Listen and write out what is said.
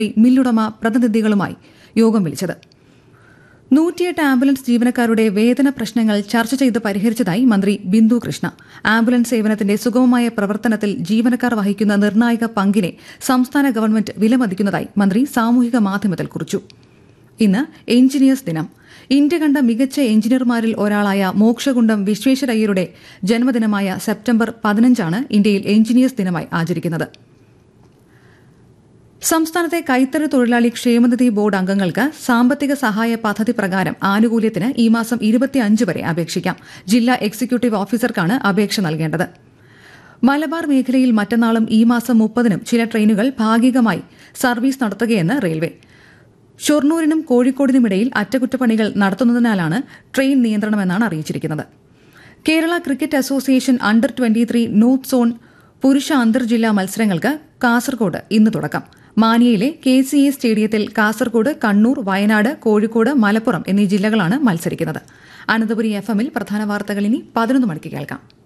മില്ലുടമ പ്രതിനിധികളുമായി യോഗം വിളിച്ചത് നൂറ്റിയെട്ട് ആംബുലൻസ് ജീവനക്കാരുടെ വേതന പ്രശ്നങ്ങൾ ചർച്ച ചെയ്ത് പരിഹരിച്ചതായി മന്ത്രി ബിന്ദു കൃഷ്ണ ആംബുലൻസ് സേവനത്തിന്റെ സുഗമമായ പ്രവർത്തനത്തിൽ ജീവനക്കാർ വഹിക്കുന്ന നിർണായക പങ്കിനെ സംസ്ഥാന ഗവൺമെന്റ് വിലമതിക്കുന്നതായി മന്ത്രി സാമൂഹിക മാധ്യമത്തിൽ കുറിച്ചു ഇന്ന് എഞ്ചിനീയേഴ്സ് ദിനം ഇന്ത്യ കണ്ട മികച്ച എഞ്ചിനീയർമാരിൽ ഒരാളായ മോക്ഷകുണ്ടം വിശ്വേശ്വരയ്യരുടെ ജന്മദിനമായ സെപ്റ്റംബർ പതിനഞ്ചാണ് ഇന്ത്യയിൽ എഞ്ചിനീയേഴ്സ് ദിനമായി ആചരിക്കുന്നത് സംസ്ഥാനത്തെ കൈത്തറി തൊഴിലാളി ക്ഷേമനിധി ബോർഡ് അംഗങ്ങൾക്ക് സാമ്പത്തിക സഹായ പദ്ധതി പ്രകാരം ആനുകൂല്യത്തിന് ഈ മാസം ഇരുപത്തിയഞ്ച് വരെ അപേക്ഷിക്കാം ജില്ലാ എക്സിക്യൂട്ടീവ് ഓഫീസർക്കാണ് അപേക്ഷ നൽകേണ്ടത് മലബാർ മേഖലയിൽ മറ്റന്നാളും ഈ മാസം മുപ്പതിനും ചില ട്രെയിനുകൾ ഭാഗികമായി സർവീസ് നടത്തുകയെന്ന് റെയിൽവേ ഷൊർണൂരിനും കോഴിക്കോടിനുമിടയിൽ അറ്റകുറ്റപ്പണികൾ നടത്തുന്നതിനാലാണ് ട്രെയിൻ നിയന്ത്രണമെന്നാണ് അറിയിച്ചിരിക്കുന്നത് Kerala cricket association under twenty three north zone പുരുഷ അന്തർജില്ലാ മത്സരങ്ങൾക്ക് കാസർകോട് ഇന്ന് തുടക്കം മാനിയയിലെ കെ സി എ സ്റ്റേഡിയത്തിൽ കാസർകോട് കണ്ണൂർ വയനാട് കോഴിക്കോട് മലപ്പുറം എന്നീ ജില്ലകളാണ് മത്സരിക്കുന്നത് അനന്തപുരി എഫ് എമ്മിൽ പ്രധാന വാർത്തകൾ ഇനി പതിനൊന്ന് മണിക്ക് കേൾക്കാം